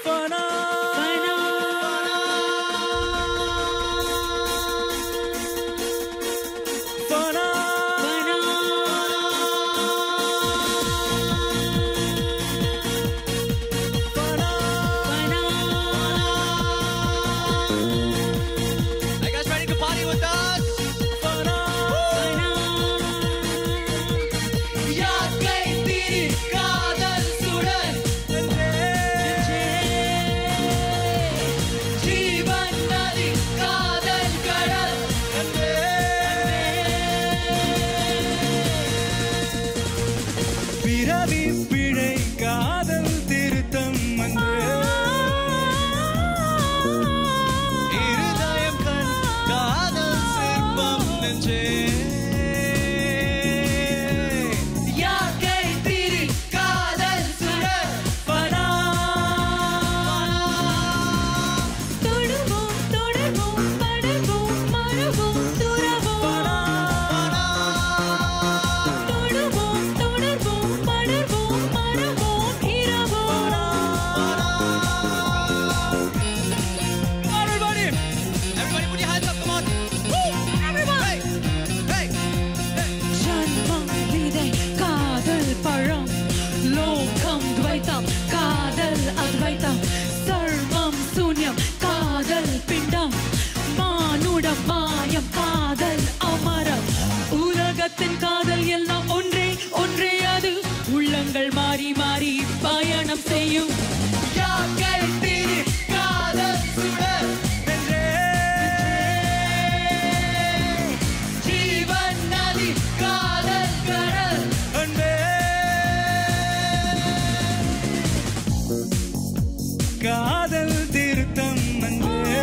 Are you guys ready to party with us? யாக்கை திரி காதல் சுடர் ஜீவன் நதி காதல் கடல் பிறவி பிழை காதல் திருத்தம் அன்று இருதயம் கண் காதல் சிற்பம் நெஞ்சே யாக்கை திரி காதல் சுடர் பனா தொடுவோம் தொடர்வோம் படர்வோம் மறவோம் துறவோம் தொடுவோம் தொடர்வோம் படர்வோம் மறவோம் இரவோம் Everybody! Everybody put your hands up, come on! Woo! Everybody! Hey! Hey! ஜன்மம் விதை காதல் பழம் லோகம் துவைத்தம் காதல் அத்வைத்தம் சர்வம் சூன்யம் காதல் பிண்டம் மானுடம் மாயம் காதல் அமரம் உலகத்தின் காதல் எல்லாம் ஒன்றே ஒன்றே அது உள்ளங்கள் மாறி மாறி பயணம் செய்யும் யாக்கை திரி காதல் சுடர் நெஞ்சே ஜீவன் நதி காதல் கடல் அன்பே காதல் திருத்தம் அன்பே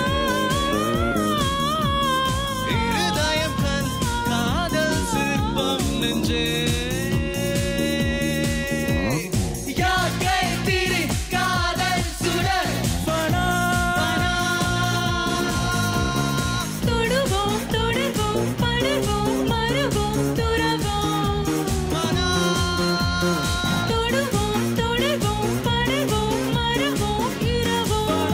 இருதயம் கண் காதல் சிற்பம் நெஞ்சே யாக்கை திரி காதல் சுடர் பனா தொடுவோம் தொடர்வோம் படர்வோம் மறவோம் துறவோம் தொடுவோம் தொடர்வோம் படர்வோம் மறவோம் இரவோம்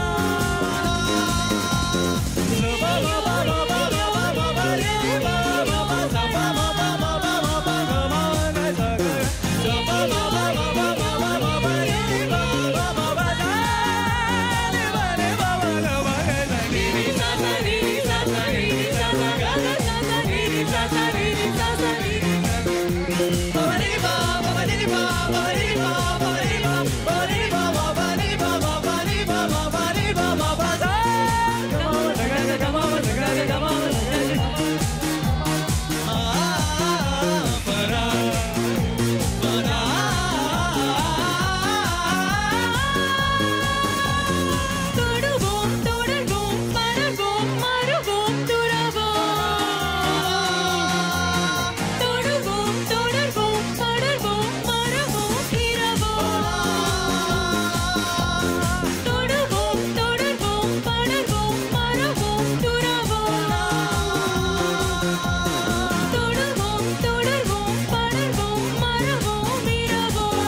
தொடுவோம் தொடர்வோம் படர்வோம் மறவோம் துறவோம் தொடுவோம் தொடர்வோம் படர்வோம் மறவோம் இரவோம் தொடுவோம் தொடர்வோம் படர்வோம் மறவோம் துறவோம் தொடுவோம் தொடர்வோம் படர்வோம் மறவோம் இரவோம்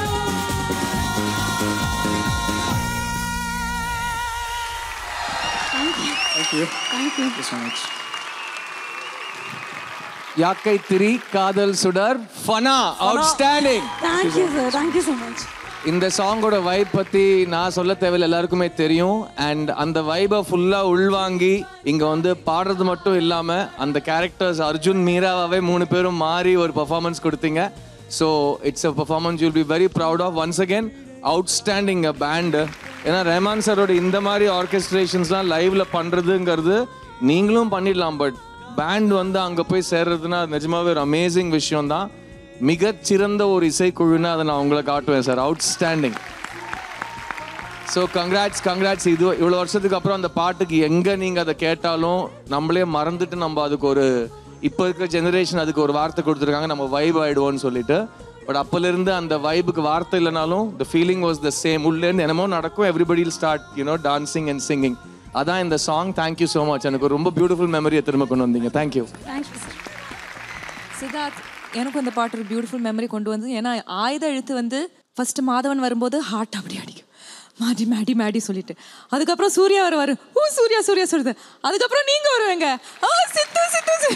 யாக்கை திரி காதல் சுடர் ஃபனா outstanding thank you sir thank you so much இந்த சாங்கோட வைப் பத்தி நான் சொல்ல தேவையில்ல எல்லாருக்குமே தெரியும் அண்ட் அந்த வைபை ஃபுல்லா உள்வாங்கி இங்க வந்து பாடுறது மட்டும் இல்லாம அந்த கேரக்டர்ஸ் அர்ஜுன் மீராவாவே மூணு பேரும் மாறி ஒரு பெர்ஃபார்மன்ஸ் கொடுத்தீங்க so it's a performance you'll be very proud of once again outstanding band ஏன்னா ரஹ்மான் சாரோட இந்த மாதிரி ஆர்கெஸ்ட்ரேஷன்ஸ்லாம் லைவ்ல பண்றதுங்கிறது நீங்களும் பண்ணிடலாம் பட் பேண்ட் வந்து அங்க போய் சேர்றதுன்னா அது நிஜமாவே ஒரு அமேசிங் விஷயம் தான் மிகச்சிறந்த ஒரு இசைக்குழுன்னு அதை நான் உங்களை காட்டுவேன் sir outstanding so congrats congrats இது இவ்வளோ வருஷத்துக்கு அப்புறம் அந்த பாட்டுக்கு எங்கே நீங்கள் அதை கேட்டாலும் நம்மளே மறந்துட்டு நம்ம அதுக்கு ஒரு இப்போ இருக்கிற ஜெனரேஷன் அதுக்கு ஒரு வார்த்தை கொடுத்துருக்காங்க நம்ம வைப் ஆயிடுவோம்னு சொல்லிட்டு பட் அப்போலேருந்து அந்த வைபுக்கு வார்த்தை இல்லைனாலும் the feeling was the same உள்ளேருந்து என்னமோ நடக்கும் everybody start you know dancing and singing அதான் இந்த சாங் தேங்க்யூ ஸோ மச் எனக்கு ஒரு ரொம்ப பியூட்டிஃபுல் மெமரியை திரும்ப கொண்டு வந்தீங்க தேங்க்யூ தேங்க்யூ சார் சித்தார்த் எனக்கும் இந்த பாட்டு ஒரு பியூட்டிஃபுல் மெமரி கொண்டு வந்து ஏன்னா ஆயுத எழுத்து வந்து ஃபர்ஸ்ட் மாதவன் வரும்போது ஹார்ட் அப்படி அடிக்கும் மாடி மேடி மேடி சொல்லிட்டு அதுக்கப்புறம் சூர்யா வருவார் ஊ சூர்யா சூர்யா சொல்லுது அதுக்கப்புறம் நீங்கள் வருவீங்க ஆ சித்து சித்து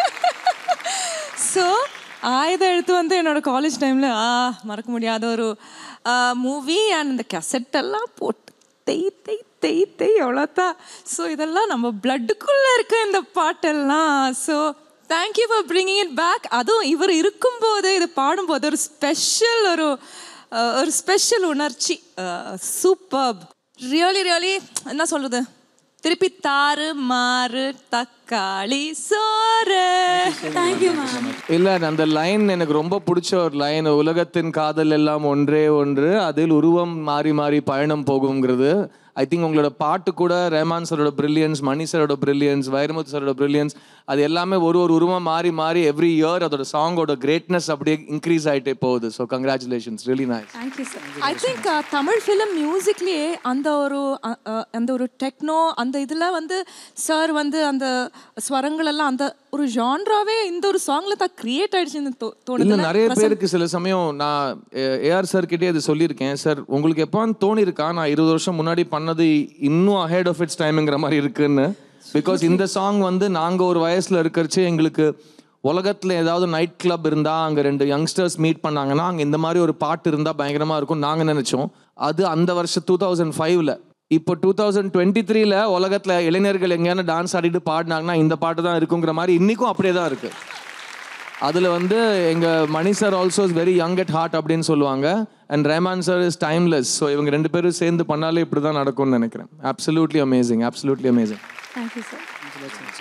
ஸோ ஆயுத எழுத்து வந்து என்னோட காலேஜ் டைமில் ஆ மறக்க முடியாத ஒரு மூவி அண்ட் இந்த கெசட் எல்லாம் போட்டு தெய் தெய் தெய் தெய் எவ்வளோதான் ஸோ இதெல்லாம் நம்ம பிளட்டுக்குள்ளே இருக்க இந்த பாட்டெல்லாம் so thank you for bringing it back அதுவும் இவர் இருக்கும்போது இது பாடும்போது ஒரு ஸ்பெஷல் ஒரு அஹ், ஒரு ஸ்பெஷல் உணர்ச்சி சூப்பர் ரியலி ரியலி என்ன சொல்கிறது திருப்பி தாறு மாறு தக்காளி சோறு தேங்க்யூ மேம் இல்ல அந்த லைன் எனக்கு ரொம்ப பிடிச்ச ஒரு லைன் உலகத்தின் காதல் எல்லாம் ஒன்றே ஒன்று அதில் உருவம் மாறி மாறி பயணம் போகுங்கிறது ஐ திங்க் உங்களோட பாட்டு கூட ரஹ்மான் சரோட பிரில்லியன்ஸ் மணி சரோட பிரில்லியன்ஸ் வைரமுத்து சரோட பிரில்லியன்ஸ் அது எல்லாமே ஒரு ஒரு உருவம் மாறி மாறி எவ்ரி இயர் அதோட சாங்கோட கிரேட்னஸ் அப்படியே இன்க்ரீஸ் ஆயிட்டே போகுது so congratulations really nice thank you sir I think Tamil film மியூசிக்லேயே அந்த ஒரு அ- அ- அந்த ஒரு டெக்னோ அந்த இதில் வந்து சார் வந்து அந்த ஸ்வரங்கள் எல்லாம் அந்த ஒரு ஜான்ராவே இந்த ஒரு சாங்ல தான் கிரியேட் ஆயிடுச்சுன்னு தோ- இல்ல தோணுது நிறைய பேருக்கு சில சமயம் நான் ஏஆர் சார் கிட்டே இது சொல்லியிருக்கேன் சார் உங்களுக்கு எப்போன்னு தோணி இருக்கா நான் இருபது வருஷம் முன்னாடி பண்ணது இன்னும் அஹெட் ஆஃப் இட்ஸ் டைம்ங்கிற மாதிரி இருக்குன்னு பிகாஸ் இந்த சாங் வந்து நாங்க ஒரு வயசுல இருக்கிறச்சு எங்களுக்கு உலகத்துல ஏதாவது நைட் கிளப் இருந்தா அங்க ரெண்டு யங்ஸ்டர்ஸ் மீட் பண்ணாங்கன்னா அங்க இந்த மாதிரி ஒரு பாட்டு இருந்தா பயங்கரமா இருக்கும் நாங்க நினைச்சோம் அது அந்த வருஷம் டூ தௌசண்ட் ஃபைவ்ல இப்போ டூ தௌசண்ட் டுவெண்ட்டி த்ரீல உலகத்துல இளைஞர்கள் எங்கேயான டான்ஸ் ஆடிட்டு பாடினாங்கன்னா இந்த பாட்டு தான் இருக்குங்கிற மாதிரி இன்னைக்கும் அப்படியே தான் இருக்கு அதில் வந்து எங்கள் Mani sir also is very young at heart அப்படின்னு சொல்லுவாங்க and Rahman sir is timeless so இவங்க ரெண்டு பேரும் சேர்ந்து பண்ணாலே இப்படி தான் நடக்கும்னு நினைக்கிறேன் absolutely amazing absolutely amazing thank you sir